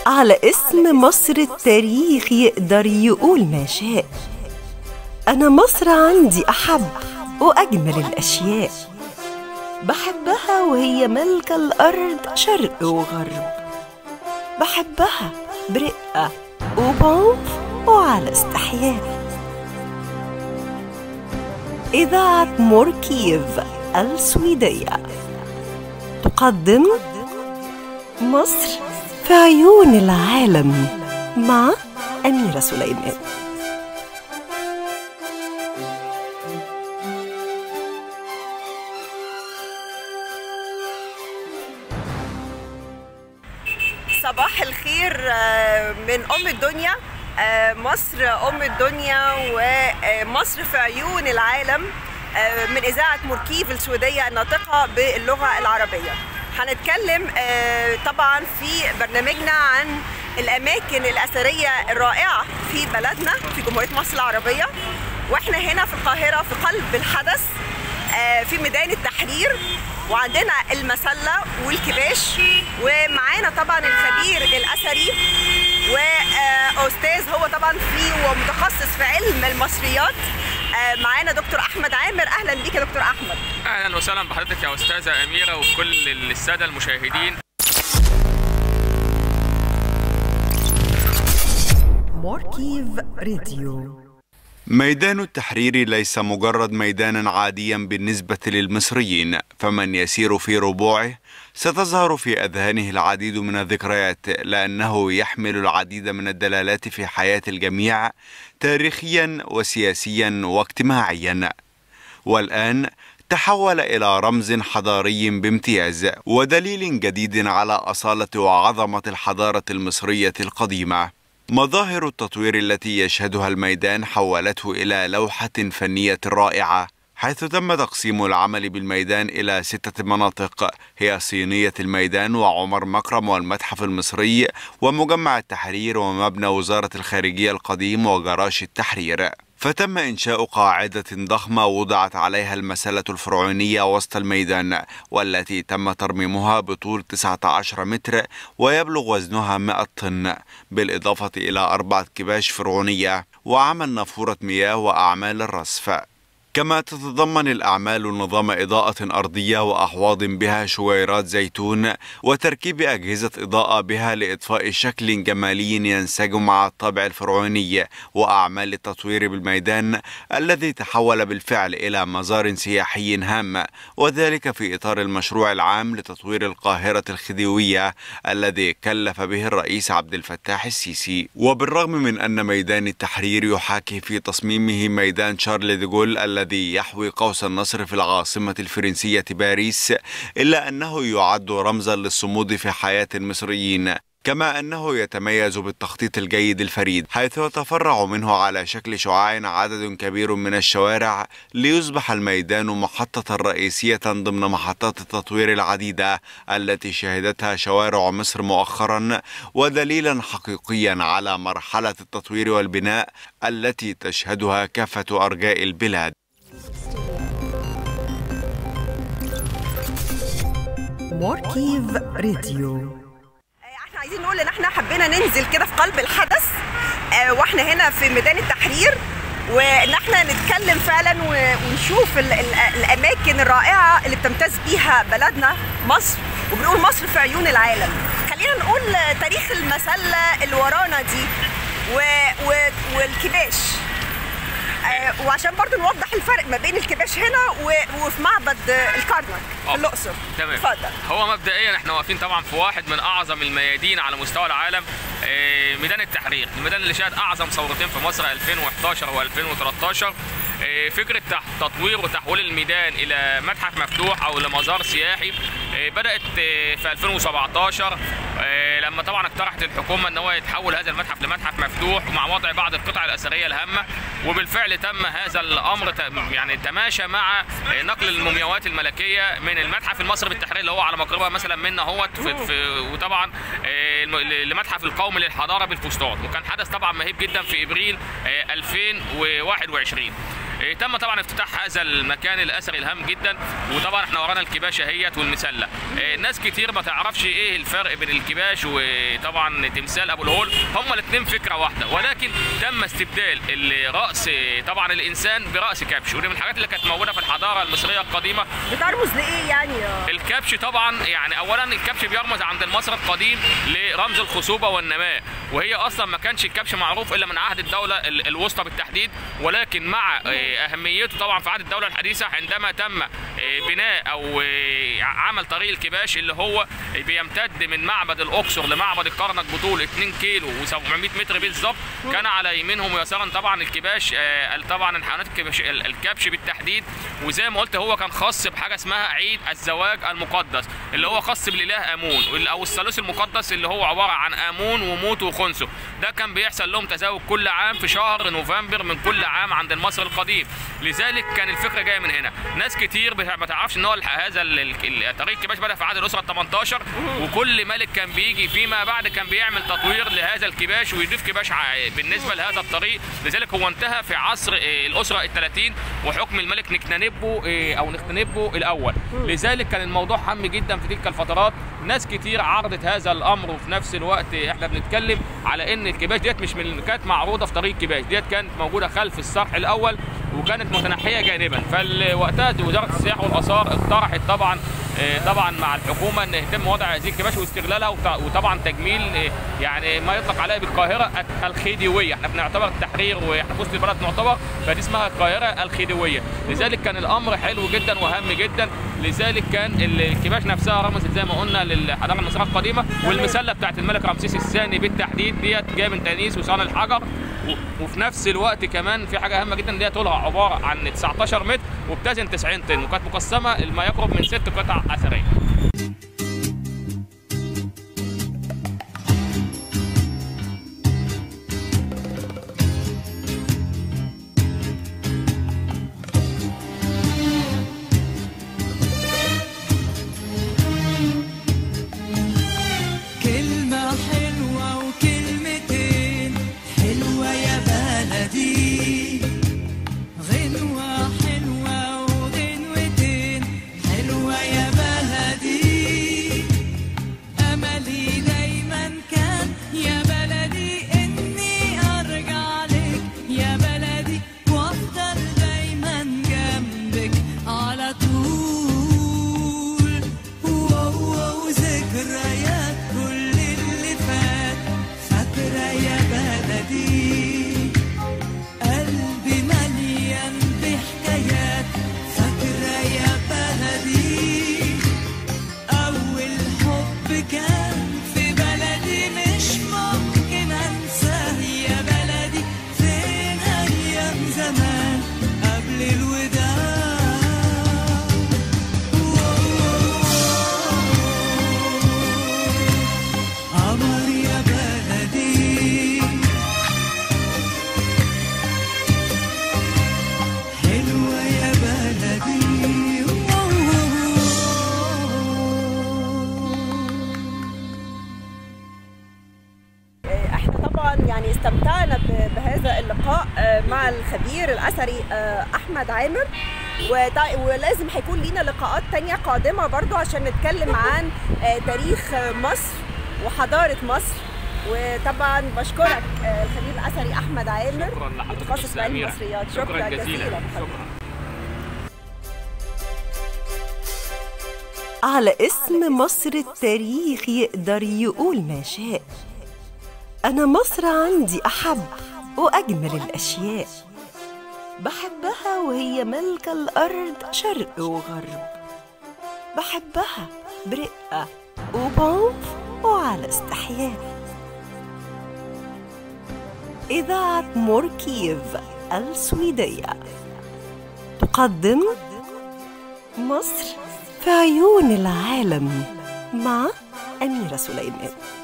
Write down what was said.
على اسم مصر التاريخ يقدر يقول ما شاء أنا مصر عندي أحب وأجمل الأشياء بحبها وهي ملكة الأرض شرق وغرب بحبها برقة وبعنف وعلى استحياء إذاعة موركيف السويدية تقدم مصر في عيون العالم مع أميرة سليمان صباح الخير آه، من أم الدنيا آه، مصر أم الدنيا ومصر في عيون العالم آه، من إذاعة موركيف السويدية الناطقة باللغة العربية هنتكلم آه، طبعا في برنامجنا عن الأماكن الأثرية الرائعة في بلدنا في جمهورية مصر العربية واحنا هنا في القاهرة في قلب الحدث آه، في ميدان التحرير وعندنا المسلة والكباش ومعانا طبعا الخبير الأثري وأستاذ هو طبعا في ومتخصص في علم المصريات آه، معانا دكتور أحمد عامر أهلا بيك يا دكتور أحمد اهلا وسهلا بحضرتك يا استاذه اميره وكل الساده المشاهدين موركيف راديو ميدان التحرير ليس مجرد ميدانا عاديا بالنسبة للمصريين فمن يسير في ربوعه ستظهر في أذهانه العديد من الذكريات لأنه يحمل العديد من الدلالات في حياة الجميع تاريخيا وسياسيا واجتماعيا والآن تحول إلى رمز حضاري بامتياز ودليل جديد على أصالة وعظمة الحضارة المصرية القديمة مظاهر التطوير التي يشهدها الميدان حولته إلى لوحة فنية رائعة حيث تم تقسيم العمل بالميدان إلى ستة مناطق هي صينية الميدان وعمر مكرم والمتحف المصري ومجمع التحرير ومبنى وزارة الخارجية القديم وجراش التحرير فتم إنشاء قاعدة ضخمة وضعت عليها المسلة الفرعونية وسط الميدان والتي تم ترميمها بطول 19 متر ويبلغ وزنها 100 طن بالإضافة إلى أربعة كباش فرعونية وعمل نافورة مياه وأعمال الرصف كما تتضمن الأعمال نظام إضاءة أرضية وأحواض بها شويرات زيتون وتركيب أجهزة إضاءة بها لإضفاء شكل جمالي ينسجم مع الطابع الفرعوني وأعمال التطوير بالميدان الذي تحول بالفعل إلى مزار سياحي هام وذلك في إطار المشروع العام لتطوير القاهرة الخديوية الذي كلف به الرئيس عبد الفتاح السيسي وبالرغم من أن ميدان التحرير يحاكي في تصميمه ميدان شارل ديغول الذي يحوي قوس النصر في العاصمة الفرنسية باريس إلا أنه يعد رمزا للصمود في حياة المصريين كما أنه يتميز بالتخطيط الجيد الفريد حيث يتفرع منه على شكل شعاع عدد كبير من الشوارع ليصبح الميدان محطة رئيسية ضمن محطات التطوير العديدة التي شهدتها شوارع مصر مؤخرا ودليلا حقيقيا على مرحلة التطوير والبناء التي تشهدها كافة أرجاء البلاد موركيف راديو احنا عايزين نقول ان احنا حبينا ننزل كده في قلب الحدث آه، واحنا هنا في ميدان التحرير وان احنا نتكلم فعلا و- ونشوف ال ال الاماكن الرائعه اللي بتمتاز بيها بلدنا مصر وبنقول مصر في عيون العالم خلينا نقول آه، تاريخ المسله اللي ورانا دي و و والكباش آه، وعشان برضو نوضح الفرق ما بين الكباش هنا و- وفي معبد آه، الكرنك في آه، الاقصر تمام اتفضل هو مبدئيا احنا واقفين طبعا في واحد من اعظم الميادين على مستوى العالم آه، ميدان التحرير الميدان اللي شهد اعظم ثورتين في مصر 2011 و2013 فكره تح- تطوير وتحويل الميدان الى متحف مفتوح او لمزار سياحي آه، بدات آه، في 2017 آه، لما طبعا اقترحت الحكومه ان هو يتحول هذا المتحف لمتحف مفتوح ومع وضع بعض القطع الاثريه الهامه وبالفعل تم هذا الامر ت- يعني تماشى مع آه، نقل المومياوات الملكيه من المتحف المصري بالتحرير اللي هو على مقربه مثلا منا هوت في في وطبعا آه، الم- لمتحف القومي للحضاره بالفسطاط وكان حدث طبعا مهيب جدا في ابريل آه، 2021 إيه، تم طبعا افتتاح هذا المكان الاثري الهام جدا وطبعا احنا ورانا الكباش اهيت والمسله إيه، ناس كتير ما تعرفش ايه الفرق بين الكباش وطبعا تمثال ابو الهول هما الاثنين فكره واحده ولكن تم استبدال الراس إيه، طبعا الانسان براس كبش ودي من الحاجات اللي كانت موجوده في الحضاره المصريه القديمه بترمز لايه يعني يا الكبش طبعا يعني اولا الكبش بيرمز عند المصري القديم لرمز الخصوبه والنماء وهي اصلا ما كانش الكبش معروف الا من عهد الدوله ال- الوسطى بالتحديد ولكن مع آه، اهميته طبعا في عهد الدوله الحديثه عندما تم آه، بناء او آه، عمل طريق الكباش اللي هو بيمتد من معبد الاقصر لمعبد الكرنك بطول 2 كيلو و700 متر بالظبط كان على يمينهم ويسارا طبعا الكباش آه، طبعا الحيوانات الكبش ال- الكبش بالتحديد وزي ما قلت هو كان خاص بحاجه اسمها عيد الزواج المقدس اللي هو خاص بالاله امون وال- او الثالوث المقدس اللي هو عباره عن امون وموت وخنسو ده كان بيحصل لهم تزاوج كل عام في شهر نوفمبر من كل عام عند المصري القديم لذلك كان الفكره جايه من هنا ناس كتير بتع- ما تعرفش ان هو الح- هذا ال- ال- ال- طريق الكباش بدا في عهد الاسره ال 18 وكل ملك كان بيجي فيما بعد كان بيعمل تطوير لهذا الكباش ويضيف كباش ع- بالنسبه لهذا الطريق لذلك هو انتهى في عصر آه، الاسره ال 30 وحكم الملك نكتنبو آه، او نختنبو الاول لذلك كان الموضوع هام جدا في تلك الفترات ناس كتير عرضت هذا الامر وفي نفس الوقت احنا بنتكلم على ان الكباش ديت مش من كانت معروضه في طريق الكباش ديت كانت موجوده خلف الصرح الاول وكانت متنحيه جانبا فوقتها وزاره السياحه والاثار اقترحت طبعا آه، طبعا مع الحكومه ان يتم وضع هذه الكباش واستغلالها وط- وطبعا تجميل آه، يعني ما يطلق عليها بالقاهره الخديويه احنا بنعتبر التحرير واحنا في وسط البلد نعتبر فدي اسمها القاهره الخديويه لذلك كان الامر حلو جدا وهام جدا لذلك كان الكباش نفسها رمزت زي ما قلنا للحضاره المصريه القديمه والمسله بتاعت الملك رمسيس الثاني بالتحديد ديت جايه من تانيس وصان الحجر و- وفي نفس الوقت كمان في حاجه هامه جدا اللي هي طولها عباره عن 19 متر وبتزن 90 طن وكانت مقسمه ما يقرب من ست قطع اثريه كلمة حلوة وكلمتين حلوة يا بلدي غنوة حلوة وغنوتين حلوة يا بلدي أملي دايما كان يا بلدي إني أرجع لك يا بلدي وأفضل دايما جنبك على طول واو واو ذكريات كل اللي فات فاكرة يا بلدي قلبي مليان بحكايات فاكرة يا بلدي أول حب كان في بلدي مش ممكن أنساه يا بلدي فين أيام زمان قبل الوداع قمر يا بلدي حلوة يا بلدي احنا طبعا يعني استمتعنا ب- بهذا اللقاء آه، مع الخبير الاثري آه، احمد عامر وطا- ولازم هيكون لينا لقاءات تانية قادمة برضو عشان نتكلم عن آه، تاريخ آه، مصر وحضارة مصر وطبعا بشكرك آه، الخبير الاثري احمد عامر شكرا لحضرتك متخصص أستاذ في علم أميرة. المصريات شكرا جزيلا شكرا على اسم مصر التاريخ يقدر يقول ما شاء أنا مصر عندي أحب وأجمل الأشياء بحبها وهي ملكة الأرض شرق وغرب بحبها برقة وبعنف وعلى استحياء إذاعة موركيف السويدية تقدم مصر في عيون العالم مع أميرة سليمان